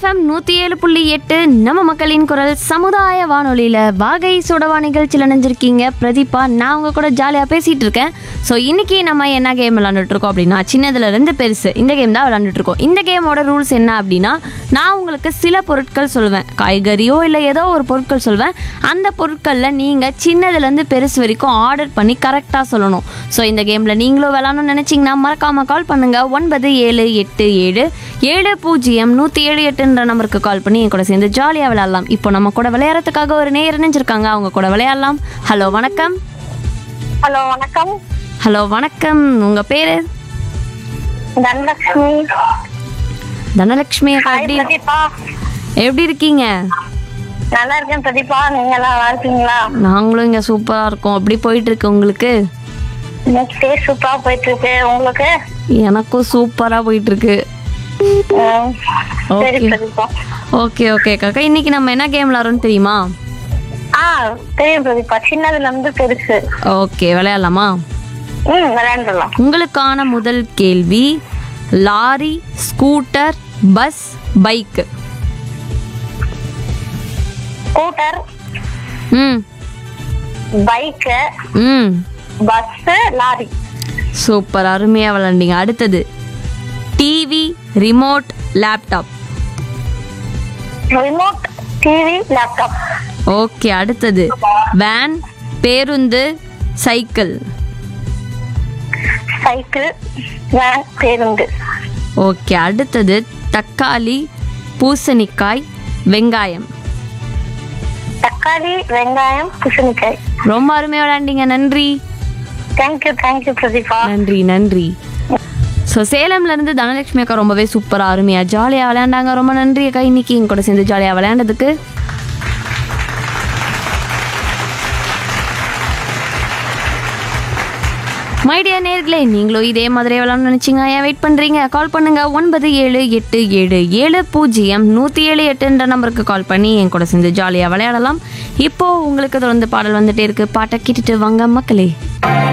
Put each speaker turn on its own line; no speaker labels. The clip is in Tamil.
எஃப்எம் நூற்றி ஏழு புள்ளி எட்டு நம்ம மக்களின் குரல் சமுதாய வானொலியில் வாகை சுடவா நிகழ்ச்சியில் நினைஞ்சிருக்கீங்க பிரதீபா நான் உங்க கூட ஜாலியாக பேசிகிட்டு இருக்கேன் ஸோ இன்னைக்கு நம்ம என்ன கேம் விளாண்டுட்டு இருக்கோம் அப்படின்னா சின்னதுலேருந்து பெருசு இந்த கேம் தான் விளாண்டுட்டு இருக்கோம் இந்த கேமோட ரூல்ஸ் என்ன அப்படின்னா நான் உங்களுக்கு சில பொருட்கள் சொல்லுவேன் காய்கறியோ இல்லை ஏதோ ஒரு பொருட்கள் சொல்வேன் அந்த பொருட்களில் நீங்கள் சின்னதுலேருந்து பெருசு வரைக்கும் ஆர்டர் பண்ணி கரெக்டாக சொல்லணும் ஸோ இந்த கேமில் நீங்களும் விளாடணும்னு நினச்சிங்கன்னா மறக்காமல் கால் பண்ணுங்கள் ஒன்பது ஏழு எட்டு ஏழு ஏழு பூஜ்ஜியம் நூற்றி ஏழு எட்டுன்ற நம்பருக்கு கால் பண்ணி என் கூட சேர்ந்து ஜாலியாக விளையாடலாம் இப்போ நம்ம கூட விளையாடுறதுக்காக ஒரு நேர் இணைஞ்சிருக்காங்க அவங்க கூட விளையாடலாம் ஹலோ வணக்கம்
ஹலோ வணக்கம்
ஹலோ வணக்கம் உங்கள் பேர்
தனலட்சுமி
தனலட்சுமி அக்கா
ஹாய்
எப்படி
பிரதீபா
எப்படி இருக்கீங்க
நல்லா இருக்கேன் பிரதீபா நீங்க எல்லாம் நல்லா இருக்கீங்களா
நாங்களும் இங்கே சூப்பராக இருக்கோம் எப்படி போயிட்டு இருக்கு உங்களுக்கு
நெக்ஸ்ட் டே சூப்பரா போயிட்டு இருக்கு உங்களுக்கு
எனக்கும் சூப்பராக போயிட்டு இருக்கு
ம், சரி
Okay.
பிரதீபா
ஓகே ஓகே காக்கா இன்னைக்கு நம்ம என்ன கேம் விளாட்றோம்னு தெரியுமா
ஆ தெரியும் பிரதீபா சின்னதுல இருந்து பெருசு
ஓகே விளையாடலாமா
ம் விளையாண்டுலாம்
உங்களுக்கான முதல் கேள்வி lorry scooter bus bike
scooter
ம்
பைக்கு
ம்
பஸ் லாரி
சூப்பர் அருமையாக விளாண்டீங்க அடுத்தது TV remote laptop
remote TV laptop
okay அடுத்தது வேன் பேருந்து சைக்கிள்
சைக்கிள் வேன் பேருந்து
ஓகே அடுத்தது தக்காளி பூசணிக்காய் வெங்காயம்
தக்காளி வெங்காயம் பூசணிக்காய்
ரொம்ப அருமையாக விளையாண்டீங்க நன்றி
தேங்க்யூ தேங்க்யூ பிரதீபா
நன்றி நன்றி ஸோ சேலம்லேருந்து தனலட்சுமி அக்கா ரொம்பவே சூப்பராக அருமையாக ஜாலியாக விளையாண்டாங்க ரொம்ப நன்றி அக்கா இன்னைக்கு எங்க கூட சேர்ந்து ஜாலியாக விளையாண்டதுக்கு மைடியா நேர்களே நீங்களும் இதே மாதிரி விளாட்னு நினச்சிங்க ஏன் வெயிட் பண்ணுறீங்க கால் பண்ணுங்க ஒன்பது ஏழு எட்டு ஏழு ஏழு பூஜ்ஜியம் நூற்றி ஏழு எட்டுன்ற நம்பருக்கு கால் பண்ணி என் கூட சேர்ந்து ஜாலியாக விளையாடலாம் இப்போ உங்களுக்கு தொடர்ந்து பாடல் வந்துட்டே இருக்கு பாட்டை கேட்டுட்டு வாங்க மக்களே